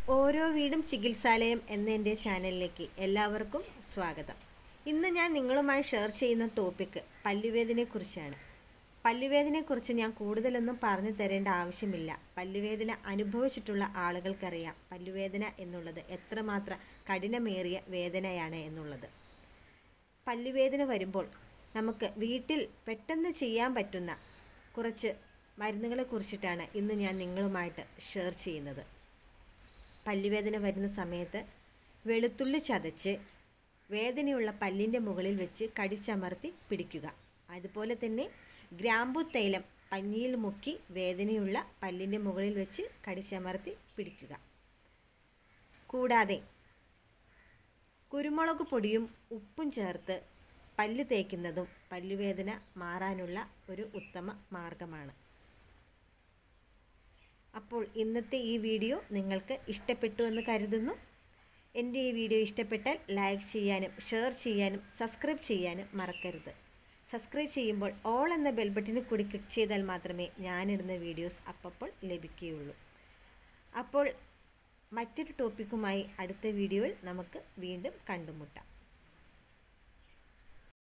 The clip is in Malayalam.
ഓരോ വീടും ചികിത്സാലയം എന്ന എൻ്റെ ചാനലിലേക്ക് എല്ലാവർക്കും സ്വാഗതം ഇന്ന് ഞാൻ നിങ്ങളുമായി ഷെയർ ചെയ്യുന്ന ടോപ്പിക്ക് പല്ലുവേദനയെക്കുറിച്ചാണ് പല്ലുവേദനയെക്കുറിച്ച് ഞാൻ കൂടുതലൊന്നും പറഞ്ഞു തരേണ്ട ആവശ്യമില്ല പല്ലുവേദന അനുഭവിച്ചിട്ടുള്ള ആളുകൾക്കറിയാം പല്ലുവേദന എന്നുള്ളത് എത്രമാത്രം കഠിനമേറിയ വേദനയാണ് എന്നുള്ളത് പല്ലുവേദന വരുമ്പോൾ നമുക്ക് വീട്ടിൽ പെട്ടെന്ന് ചെയ്യാൻ പറ്റുന്ന കുറച്ച് മരുന്നുകളെ കുറിച്ചിട്ടാണ് ഇന്ന് ഞാൻ നിങ്ങളുമായിട്ട് ഷെയർ ചെയ്യുന്നത് പല്ലുവേദന വരുന്ന സമയത്ത് വെളുത്തുള്ളി ചതച്ച് വേദനയുള്ള പല്ലിൻ്റെ മുകളിൽ വെച്ച് കടിച്ചമർത്തി പിടിക്കുക അതുപോലെ തന്നെ ഗ്രാമ്പു തൈലം പഞ്ഞിയിൽ മുക്കി വേദനയുള്ള പല്ലിൻ്റെ മുകളിൽ വെച്ച് കടിച്ചമർത്തി പിടിക്കുക കൂടാതെ കുരുമുളക് പൊടിയും ഉപ്പും ചേർത്ത് പല്ല് തേക്കുന്നതും പല്ലുവേദന മാറാനുള്ള ഒരു ഉത്തമ മാർഗമാണ് അപ്പോൾ ഇന്നത്തെ ഈ വീഡിയോ നിങ്ങൾക്ക് ഇഷ്ടപ്പെട്ടു എന്ന് കരുതുന്നു എൻ്റെ ഈ വീഡിയോ ഇഷ്ടപ്പെട്ടാൽ ലൈക്ക് ചെയ്യാനും ഷെയർ ചെയ്യാനും സബ്സ്ക്രൈബ് ചെയ്യാനും മറക്കരുത് സബ്സ്ക്രൈബ് ചെയ്യുമ്പോൾ ഓൾ എന്ന ബെൽ ബട്ടണിൽ കൂടി ക്ലിക്ക് ചെയ്താൽ മാത്രമേ ഞാനിടുന്ന വീഡിയോസ് അപ്പോൾ ലഭിക്കുകയുള്ളൂ അപ്പോൾ മറ്റൊരു ടോപ്പിക്കുമായി അടുത്ത വീഡിയോയിൽ നമുക്ക് വീണ്ടും കണ്ടുമുട്ടാം